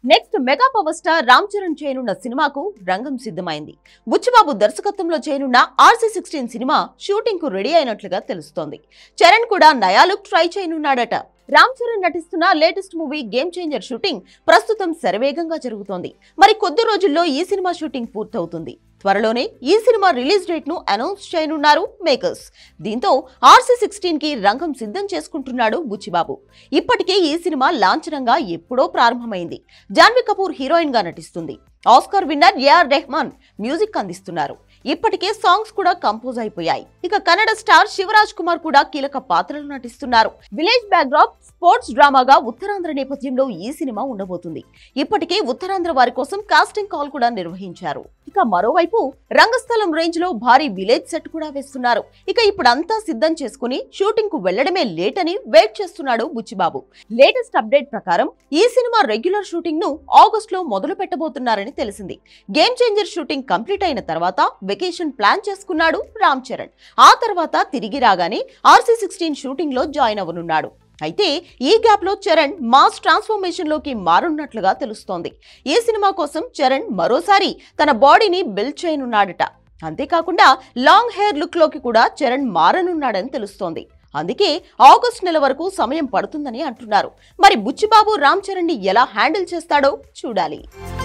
next mega power star Ram Charan చేయనున్న సినిమాకు రంగం సిద్ధమైంది బుచ్చిబాబు దర్శకత్వంలో చేయనున్న ఆర్సీ సిక్స్టీన్ సినిమా షూటింగ్ కు రెడీ అయినట్లుగా తెలుస్తోంది చరణ్ కూడా నయా లుక్ ట్రై చేయనున్నాడట రామ్ చరణ్ నటిస్తున్న latest movie game changer shooting ప్రస్తుతం శరవేగంగా జరుగుతోంది మరి కొద్ది రోజుల్లో ఈ సినిమా షూటింగ్ పూర్తవుతుంది త్వరలోనే ఈ సినిమా రిలీజ్ డేట్ ను అనౌన్స్ చేయనున్నారు మేకర్స్ దీంతో ఆర్సీ సిక్స్టీన్ కి రంగం సిద్ధం చేసుకుంటున్నాడు బుచ్చిబాబు ఇప్పటికే ఈ సినిమా లాంఛనంగా ఎప్పుడో ప్రారంభమైంది జాన్వీ కపూర్ హీరోయిన్ గా నటిస్తుంది Oscar winner AR Rahman music అందిస్తున్నారు ఇప్పటికే సాంగ్స్ కూడా కంపోజ్ అయిపోయాయి ఇక కన్నడ స్టార్ శివరాజ్ కుమార్ కూడా కీలక పాత్రలు నటిస్తున్నారు విలేజ్ బ్యాక్డ్రాప్ స్పోర్ట్స్ డ్రామాగా ఉత్తరాంధ్ర నేపథ్యంలో ఈ సినిమా ఉండబోతుంది ఇప్పటికే ఉత్తరాంధ్ర వారి కోసం కాస్టింగ్ కాల్ కూడా నిర్వహించారు ఇక మరోవైపు రంగస్థలం రేంజ్ లో భారీ విలేజ్ సెట్ కూడా వేస్తున్నారు ఇక ఇప్పుడంతా సిద్ధం చేసుకుని షూటింగ్ కు వెళ్లడమే లేట్ అని వెయిట్ చేస్తున్నాడు బుచ్చిబాబు లేటెస్ట్ అప్డేట్ ప్రకారం ఈ సినిమా రెగ్యులర్ షూటింగ్ ను ఆగస్ట్ లో మొదలు పెట్టబోతున్నారని తెలిసింది గేమ్ చేంజర్ షూటింగ్ కంప్లీట్ అయిన తర్వాత వెకేషన్ ప్లాన్ చేసుకున్నాడు రామ్ చరణ్ ఆ తర్వాత తిరిగి రాగానే ఆర్సీ సిక్స్టీన్ షూటింగ్ లో జాయిన్ అవ్వనున్నాడు అయితే ఈ గ్యాప్ లో చరణ్ మాస్ ట్రాన్స్ఫర్మేషన్ లోకి మారున్నట్లుగా తెలుస్తోంది ఈ సినిమా కోసం చరణ్ మరోసారి తన బాడీని బిల్డ్ చేయనున్నాడట అంతేకాకుండా లాంగ్ హెయిర్ లుక్ లోకి కూడా చరణ్ మారనున్నాడని తెలుస్తోంది అందుకే ఆగస్ట్ నెల వరకు సమయం పడుతుందని అంటున్నారు మరి బుచ్చిబాబు రామ్ చరణ్ ని ఎలా హ్యాండిల్ చేస్తాడో చూడాలి